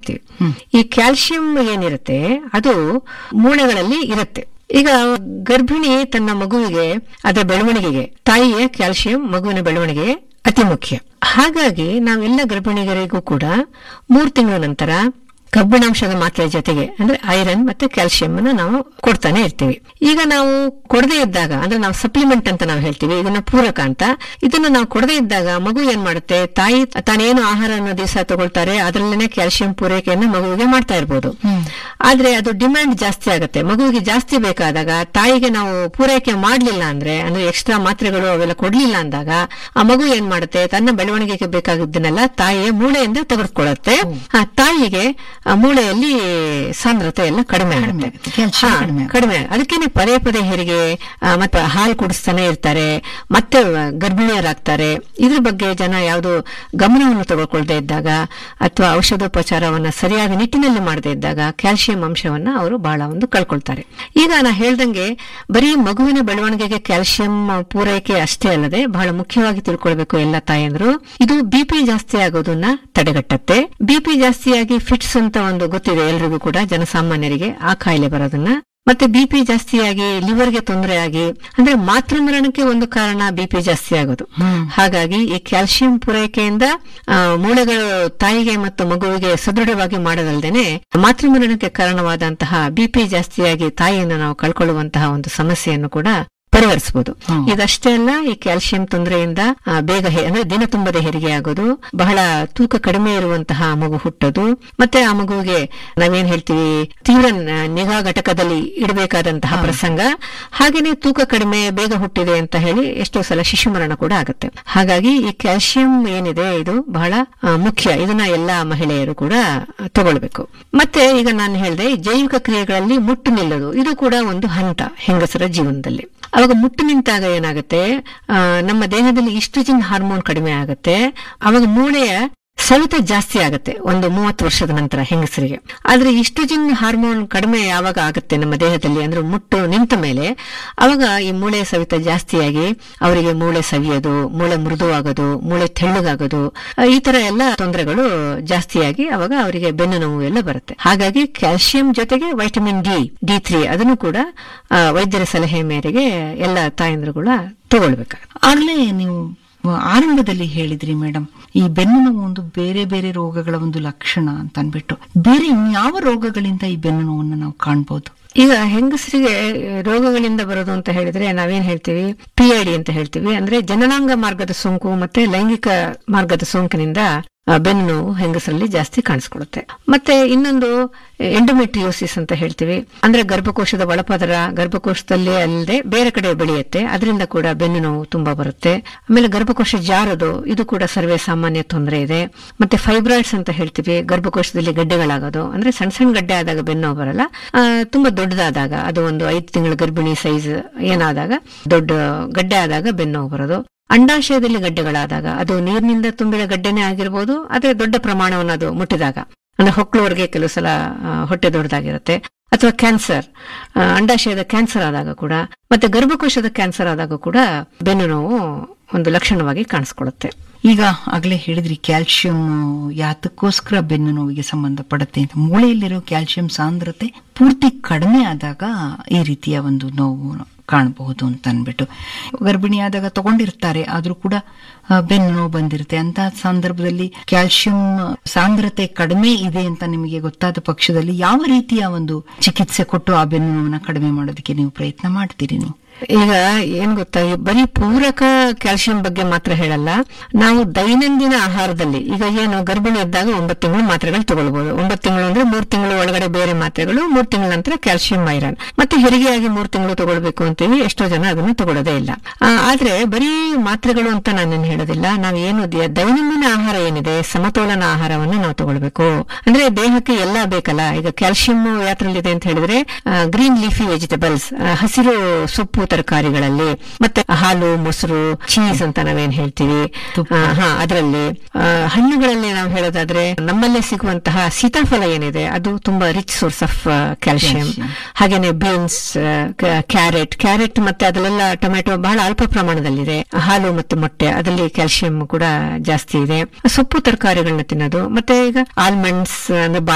ಹೇಳ್ತೀವಿ ಈ ಕ್ಯಾಲ್ಸಿಯಂ ಏನಿರುತ್ತೆ ಅದು ಮೂಳೆಗಳಲ್ಲಿ ಇರುತ್ತೆ ಈಗ ಗರ್ಭಿಣಿ ತನ್ನ ಮಗುವಿಗೆ ಅದರ ಬೆಳವಣಿಗೆಗೆ ತಾಯಿಯ ಕ್ಯಾಲ್ಸಿಯಂ ಮಗುವಿನ ಬೆಳವಣಿಗೆಗೆ ಅತಿ ಮುಖ್ಯ ಹಾಗಾಗಿ ನಾವೆಲ್ಲ ಗರ್ಭಿಣಿಗರಿಗೂ ಕೂಡ ಮೂರು ತಿಂಗಳ ನಂತರ ಕಬ್ಬಿಣಾಂಶದ ಮಾತ್ರೆ ಜೊತೆಗೆ ಅಂದ್ರೆ ಐರನ್ ಮತ್ತೆ ಕ್ಯಾಲ್ಸಿಯಂ ಅನ್ನ ನಾವು ಕೊಡ್ತಾನೆ ಇರ್ತೀವಿ ಈಗ ನಾವು ಕೊಡದೇ ಇದ್ದಾಗ ಅಂದ್ರೆ ನಾವು ಸಪ್ಲಿಮೆಂಟ್ ಅಂತ ನಾವು ಹೇಳ್ತೀವಿ ಇದನ್ನ ಪೂರಕ ಅಂತ ಇದನ್ನ ನಾವು ಕೊಡದೇ ಇದ್ದಾಗ ಮಗು ಏನ್ ಮಾಡುತ್ತೆ ತಾಯಿ ತಾನೇನು ಆಹಾರವನ್ನು ದಿವಸ ತಗೊಳ್ತಾರೆ ಅದರಲ್ಲೇನೆ ಕ್ಯಾಲ್ಸಿಯಂ ಪೂರೈಕೆಯನ್ನ ಮಗುವಿಗೆ ಮಾಡ್ತಾ ಇರ್ಬೋದು ಆದ್ರೆ ಅದು ಡಿಮ್ಯಾಂಡ್ ಜಾಸ್ತಿ ಆಗುತ್ತೆ ಮಗುವಿಗೆ ಜಾಸ್ತಿ ಬೇಕಾದಾಗ ತಾಯಿಗೆ ನಾವು ಪೂರೈಕೆ ಮಾಡ್ಲಿಲ್ಲ ಅಂದ್ರೆ ಅಂದ್ರೆ ಎಕ್ಸ್ಟ್ರಾ ಮಾತ್ರೆಗಳು ಅವೆಲ್ಲ ಕೊಡ್ಲಿಲ್ಲ ಅಂದಾಗ ಆ ಮಗು ಏನ್ ಮಾಡುತ್ತೆ ತನ್ನ ಬೆಳವಣಿಗೆಗೆ ಬೇಕಾಗಿದ್ದನ್ನೆಲ್ಲ ತಾಯಿಯ ಮೂಳೆಯಿಂದ ತೆಗೆದುಕೊಳ್ಳುತ್ತೆ ಆ ತಾಯಿಗೆ ಆ ಮೂಳೆಯಲ್ಲಿ ಸಾಂದ್ರತೆ ಎಲ್ಲ ಕಡಿಮೆ ಕಡಿಮೆ ಆಗುತ್ತೆ ಆಗುತ್ತೆ, calcium ಹಾ, ಕಡಿಮೆ ಆಗುತ್ತೆ. ಕಡಿಮೆ ಅದಕ್ಕೇನೆ ಪದೇ ಪದೇ ಹೆರಿಗೆ ಆ, ಮತ್ತೆ ಹಾಲು ಕುಡಿಸ್ತಾನೆ ಇರ್ತಾರೆ ಮತ್ತೆ ಗರ್ಭಿಣಿಯರಾಗ್ತಾರೆ ಇದ್ರ ಬಗ್ಗೆ ಜನ ಯಾವುದು ಗಮನವನ್ನು ತಗೊಳ್ಕೊಳ್ದೇ ಇದ್ದಾಗ ಅಥವಾ ಔಷಧೋಪಚಾರವನ್ನ ಸರಿಯಾದ ನಿಟ್ಟಿನಲ್ಲಿ ಮಾಡದೇ ಇದ್ದಾಗ ಕ್ಯಾಲ್ಸಿಯಂ ಅಂಶವನ್ನ ಅವರು ಬಹಳ ಒಂದು ಕಳ್ಕೊಳ್ತಾರೆ ಈಗ ನಾ ಹೇಳ್ದಂಗೆ ಬರೀ ಮಗುವಿನ ಬೆಳವಣಿಗೆಗೆ ಕ್ಯಾಲ್ಸಿಯಂ ಪೂರೈಕೆ ಅಷ್ಟೇ ಅಲ್ಲದೆ ಬಹಳ ಮುಖ್ಯವಾಗಿ ತಿಳ್ಕೊಳ್ಬೇಕು ಎಲ್ಲ ತಾಯಂದ್ರು ಇದು ಬಿಪಿ ಜಾಸ್ತಿ ಆಗೋದನ್ನ ತಡೆಗಟ್ಟತ್ತೆ ಬಿಪಿ ಜಾಸ್ತಿಯಾಗಿ ಫಿಟ್ಸ್ ಅಂತ ಒಂದು ಗೊತ್ತಿದೆ ಎಲ್ರಿಗೂ ಕೂಡ ಜನಸಾಮಾನ್ಯರಿಗೆ ಆ ಕಾಯಿಲೆ ಬರೋದನ್ನ ಮತ್ತೆ ಬಿಪಿ ಜಾಸ್ತಿಯಾಗಿ ಲಿವರ್ಗೆ ತೊಂದರೆ ಆಗಿ ಅಂದ್ರೆ ಮಾತೃಮರಣಕ್ಕೆ ಒಂದು ಕಾರಣ ಬಿಪಿ ಜಾಸ್ತಿ ಆಗೋದು ಹಾಗಾಗಿ ಈ ಕ್ಯಾಲ್ಸಿಯಂ ಪೂರೈಕೆಯಿಂದ ಆ, ಮೂಳೆಗಳು ತಾಯಿಗೆ ಮತ್ತು ಮಗುವಿಗೆ ಸದೃಢವಾಗಿ ಮಾಡೋದಲ್ದೇನೆ ಮಾತೃಮರಣಕ್ಕೆ ಕಾರಣವಾದಂತಹ ಬಿಪಿ ಜಾಸ್ತಿಯಾಗಿ ತಾಯಿಯನ್ನು ನಾವು ಕಳ್ಕೊಳ್ಳುವಂತಹ ಒಂದು ಸಮಸ್ಯೆಯನ್ನು ಕೂಡ ಪರಿಹರಿಸಬಹುದು ಹ್ಮ್. ಇದಷ್ಟೇ ಅಲ್ಲ ಈ ಕ್ಯಾಲ್ಸಿಯಂ ತೊಂದರೆಯಿಂದ ಆ, ಬೇಗ ಹೆ- ಅಂದ್ರೆ ದಿನ ತುಂಬದೆ ಹೆರಿಗೆ ಆಗೋದು ಬಹಳ ತೂಕ ಕಡಿಮೆ ಇರುವಂತಹ ಮಗು ಹುಟ್ಟೋದು ಮತ್ತೆ ಆ ಮಗುವಿಗೆ ನಾವೇನ್ ಹೇಳ್ತೀವಿ ತೀವ್ರ ನ- ನಿಗಾ ಘಟಕದಲ್ಲಿ ಇಡಬೇಕಾದಂತಹ ಪ್ರಸಂಗ ಹಾಗೇನೆ ತೂಕ ಕಡಿಮೆ ಬೇಗ ಹುಟ್ಟಿದೆ ಅಂತ ಹೇಳಿ ಎಷ್ಟೋ ಸಲ ಶಿಶು ಮರಣ ಕೂಡ ಆಗುತ್ತೆ ಹಾಗಾಗಿ ಈ ಕ್ಯಾಲ್ಸಿಯಂ ಏನಿದೆ ಇದು ಬಹಳ ಆ, ಮುಖ್ಯ ಇದನ್ನ ಎಲ್ಲಾ ಮಹಿಳೆಯರು ಕೂಡ ತಗೊಳ್ಬೇಕು ಮತ್ತೆ ಈಗ ನಾನು ಹೇಳಿದೆ ಜೈವಿಕ ಕ್ರಿಯೆಗಳಲ್ಲಿ ಮುಟ್ಟು ನಿಲ್ಲೋದು ಇದು ಕೂಡ ಒಂದು ಹಂತ ಹೆಂಗಸರ ಜೀವನದಲ್ಲಿ ಅವಾಗ ಮುಟ್ಟು ನಿಂತಾಗ ಏನಾಗುತ್ತೆ ಆ, ನಮ್ಮ ದೇಹದಲ್ಲಿ ಈಸ್ಟ್ರೋಜನ್ ಹಾರ್ಮೋನ್ ಕಡಿಮೆ ಆಗುತ್ತೆ ಅವಾಗ ಮೂಳೆಯ ಸವಿತ ಜಾಸ್ತಿ ಆಗುತ್ತೆ ಒಂದು ಮೂವತ್ತು ವರ್ಷದ ನಂತರ ಹೆಂಗಸರಿಗೆ ಆದ್ರೆ ಈಸ್ಟ್ರೋಜನ್ ಹಾರ್ಮೋನ್ ಕಡಿಮೆ ಯಾವಾಗ ಆಗುತ್ತೆ ನಮ್ಮ ದೇಹದಲ್ಲಿ ಅಂದ್ರೆ ಮುಟ್ಟು ನಿಂತ ಮೇಲೆ ಅವಾಗ ಈ ಮೂಳೆ ಸವಿತ ಜಾಸ್ತಿಯಾಗಿ ಅವರಿಗೆ ಮೂಳೆ ಸವಿಯೋದು ಮೂಳೆ ಮೃದುವಾಗೋದು ಮೂಳೆ ತೆಳ್ಳಗಾಗೋದು ಆ, ಈ ತರ ಎಲ್ಲ ತೊಂದರೆಗಳು ಜಾಸ್ತಿಯಾಗಿ ಅವಾಗ ಅವರಿಗೆ ಬೆನ್ನು ನೋವು ಎಲ್ಲ ಬರುತ್ತೆ ಹಾಗಾಗಿ ಕ್ಯಾಲ್ಸಿಯಂ ಜೊತೆಗೆ ವೈಟಮಿನ್ ಡಿ ಡಿ ತ್ರೀ ಅದನ್ನು ಕೂಡ ಆ, ವೈದ್ಯರ ಸಲಹೆ ಮೇರೆಗೆ ಎಲ್ಲ ತಾಯಂದ್ರುಗಳ ತಗೊಳ್ಬೇಕಾಗುತ್ತೆ ಆಗ್ಲೇ ನೀವು ಆರಂಭದಲ್ಲಿ ಹೇಳಿದ್ರಿ ಮೇಡಮ್ ಈ ಬೆನ್ನು ನೋವು ಒಂದು ಬೇರೆ ಬೇರೆ ರೋಗಗಳ ಒಂದು ಲಕ್ಷಣ ಅಂತ ಅನ್ಬಿಟ್ಟು ಬೇರೆ ಇನ್ಯಾವ ರೋಗಗಳಿಂದ ಈ ಬೆನ್ನು ನೋವನ್ನು ನಾವು ಕಾಣ್ಬೋದು ಈಗ ಹೆಂಗಸರಿಗೆ ರೋಗಗಳಿಂದ ಬರೋದು ಅಂತ ಹೇಳಿದ್ರೆ ನಾವೇನ್ ಹೇಳ್ತೀವಿ ಪಿ ಐ ಡಿ ಅಂತ ಹೇಳ್ತೀವಿ ಅಂದ್ರೆ ಜನನಾಂಗ ಮಾರ್ಗದ ಸೋಂಕು ಮತ್ತೆ ಲೈಂಗಿಕ ಮಾರ್ಗದ ಸೋಂಕಿನಿಂದ ಆ, ಬೆನ್ನು ನೋವು ಹೆಂಗಸರಲ್ಲಿ ಜಾಸ್ತಿ ಕಾಣಿಸ್ಕೊಳ್ಳುತ್ತೆ ಮತ್ತೆ ಇನ್ನೊಂದು ಎಂಡೋಮೆಟ್ರಿಯೋಸಿಸ್ ಅಂತ ಹೇಳ್ತೀವಿ ಅಂದ್ರೆ ಗರ್ಭಕೋಶದ ಒಳಪದರ ಗರ್ಭಕೋಶದಲ್ಲಿ ಅಲ್ಲದೆ ಬೇರೆ ಕಡೆ ಬೆಳೆಯುತ್ತೆ ಅದರಿಂದ ಕೂಡ ಬೆನ್ನು ನೋವು ತುಂಬಾ ಬರುತ್ತೆ ಆಮೇಲೆ ಗರ್ಭಕೋಶ ಜಾರದು ಇದು ಕೂಡ ಸರ್ವೇ ಸಾಮಾನ್ಯ ತೊಂದರೆ ಇದೆ ಮತ್ತೆ ಫೈಬ್ರಾಯ್ಡ್ಸ್ ಅಂತ ಹೇಳ್ತೀವಿ ಗರ್ಭಕೋಶದಲ್ಲಿ ಗಡ್ಡೆಗಳಾಗೋದು ಅಂದ್ರೆ ಸಣ್ಣ ಸಣ್ಣ ಗಡ್ಡೆ ಆದಾಗ ಬೆನ್ನು ನೋವು ಬರಲ್ಲ ಆ, ತುಂಬಾ ದೊಡ್ಡದಾದಾಗ ಅದು ಒಂದು ಐದು ತಿಂಗಳ ಗರ್ಭಿಣಿ ಸೈಜ್ ಏನಾದಾಗ ದೊಡ್ಡ ಗಡ್ಡೆ ಆದಾಗ ಬೆನ್ನು ನೋವು ಬರೋದು ಅಂಡಾಶಯದಲ್ಲಿ ಗಡ್ಡೆಗಳಾದಾಗ ಅದು ನೀರಿನಿಂದ ತುಂಬಿದ ಗಡ್ಡೆನೇ ಆಗಿರ್ಬೋದು ಆದ್ರೆ ದೊಡ್ಡ ಪ್ರಮಾಣವನ್ನು ಅದು ಮುಟ್ಟಿದಾಗ ಅಂದ್ರೆ ಹೊಕ್ಕಳವರೆಗೆ ಕೆಲವು ಸಲ ಆ, ಹೊಟ್ಟೆ ದೊಡ್ಡದಾಗಿರುತ್ತೆ ಅಥವಾ ಕ್ಯಾನ್ಸರ್ ಆ, ಅಂಡಾಶಯದ ಕ್ಯಾನ್ಸರ್ ಆದಾಗ ಕೂಡ ಮತ್ತೆ ಗರ್ಭಕೋಶದ ಕ್ಯಾನ್ಸರ್ ಆದಾಗ ಕೂಡ ಬೆನ್ನು ನೋವು ಒಂದು ಲಕ್ಷಣವಾಗಿ ಕಾಣಿಸ್ಕೊಳ್ಳುತ್ತೆ ಈಗ ಆಗ್ಲೇ ಹೇಳಿದ್ರಿ ಕ್ಯಾಲ್ಸಿಯಂ ಯಾತಕ್ಕೋಸ್ಕರ ಬೆನ್ನು ನೋವಿಗೆ ಸಂಬಂಧಪಡುತ್ತೆ ಅಂತ ಮೂಳೆಯಲ್ಲಿರೋ ಕ್ಯಾಲ್ಸಿಯಂ ಸಾಂದ್ರತೆ ಪೂರ್ತಿ ಕಡಿಮೆ ಆದಾಗ ಈ ರೀತಿಯ ಒಂದು ನೋವು ಕಾಣಬಹುದು ಅಂತ ಅನ್ಬಿಟ್ಟು ಗರ್ಭಿಣಿಯಾದಾಗ ತಗೊಂಡಿರ್ತಾರೆ ಆದ್ರೂ ಕೂಡ ಆ, ಬೆನ್ನು ನೋವು ಬಂದಿರುತ್ತೆ ಅಂತ ಸಂದರ್ಭದಲ್ಲಿ ಕ್ಯಾಲ್ಸಿಯಂ ಸಾಂದ್ರತೆ ಕಡಿಮೆ ಇದೆ ಅಂತ ನಿಮಗೆ ಗೊತ್ತಾದ ಪಕ್ಷದಲ್ಲಿ ಯಾವ ರೀತಿಯ ಒಂದು ಚಿಕಿತ್ಸೆ ಕೊಟ್ಟು ಆ ಬೆನ್ನು ನೋವನ್ನ ಕಡಿಮೆ ಮಾಡೋದಕ್ಕೆ ನೀವು ಪ್ರಯತ್ನ ಮಾಡ್ತೀರಿ ನೀವು ಈಗ ಏನ್ ಗೊತ್ತಾ ಈ ಬರೀ ಪೂರಕ ಕ್ಯಾಲ್ಸಿಯಂ ಬಗ್ಗೆ ಮಾತ್ರ ಹೇಳಲ್ಲ ನಾವು ದೈನಂದಿನ ಆಹಾರದಲ್ಲಿ ಈಗ ಏನು ಗರ್ಭಿಣಿ ಇದ್ದಾಗ ಒಂಬತ್ತು ತಿಂಗಳು ಮಾತ್ರೆಗಳು ತಗೊಳ್ಬಹುದು ಒಂಬತ್ತು ತಿಂಗಳು ಅಂದ್ರೆ ಮೂರ್ ತಿಂಗಳು ಒಳಗಡೆ ಬೇರೆ ಮಾತ್ರೆಗಳು ಮೂರ್ ತಿಂಗಳ ನಂತರ ಕ್ಯಾಲ್ಸಿಯಂ ಐರನ್ ಮತ್ತೆ ಹೆರಿಗೆಯಾಗಿ ಮೂರ್ ತಿಂಗಳು ತಗೊಳ್ಬೇಕು ಅಂತೀವಿ ಎಷ್ಟೋ ಜನ ಅದನ್ನು ತಗೊಳ್ಳೋದೇ ಇಲ್ಲ ಆ, ಆದ್ರೆ ಬರೀ ಮಾತ್ರೆಗಳು ಅಂತ ನಾನೇನು ಹೇಳೋದಿಲ್ಲ ನಾವು ಏನು ದ- ದೈನಂದಿನ ಆಹಾರ ಏನಿದೆ ಸಮತೋಲನ ಆಹಾರವನ್ನು ನಾವು ತಗೊಳ್ಬೇಕು ಅಂದ್ರೆ ದೇಹಕ್ಕೆ ಎಲ್ಲ ಬೇಕಲ್ಲ ಈಗ ಕ್ಯಾಲ್ಸಿಯಂ ಯಾತ್ರಲ್ಲಿದೆ ಅಂತ ಹೇಳಿದ್ರೆ ಗ್ರೀನ್ ಲೀಫಿ ವೆಜಿಟಬಲ್ಸ್ ಹಸಿರು ಸೊಪ್ಪು ತರಕಾರಿಗಳಲ್ಲಿ ಮತ್ತೆ ಹಾಲು ಮೊಸರು ಚೀಸ್ ಅಂತ ನಾವೇನ್ ಹೇಳ್ತೀವಿ ಆ, ಹಾ ಅದರಲ್ಲಿ ಆ, ಹಣ್ಣುಗಳಲ್ಲಿ ನಾವು ಹೇಳೋದಾದ್ರೆ ನಮ್ಮಲ್ಲೇ ಸಿಗುವಂತಹ ಸೀತಾಫಲ ಏನಿದೆ ಅದು ತುಂಬಾ rich source of calcium Calcium. ಹಾಗೇನೆ ಬೀನ್ಸ್ ಕ್ಯಾರೆಟ್ ಕ್ಯಾರೆಟ್ ಮತ್ತೆ ಅದರಲ್ಲೆಲ್ಲ ಟೊಮೆಟೊ ಬಹಳ ಅಲ್ಪ ಪ್ರಮಾಣದಲ್ಲಿದೆ ಹಾಲು ಮತ್ತು ಮೊಟ್ಟೆ ಅದರಲ್ಲಿ ಕ್ಯಾಲ್ಸಿಯಂ ಕೂಡ ಜಾಸ್ತಿ ಇದೆ ಸೊಪ್ಪು ತರಕಾರಿಗಳನ್ನ ತಿನ್ನೋದು ಮತ್ತೆ ಈಗ ಆಲ್ಮಂಡ್ಸ್ ಅಂದ್ರೆ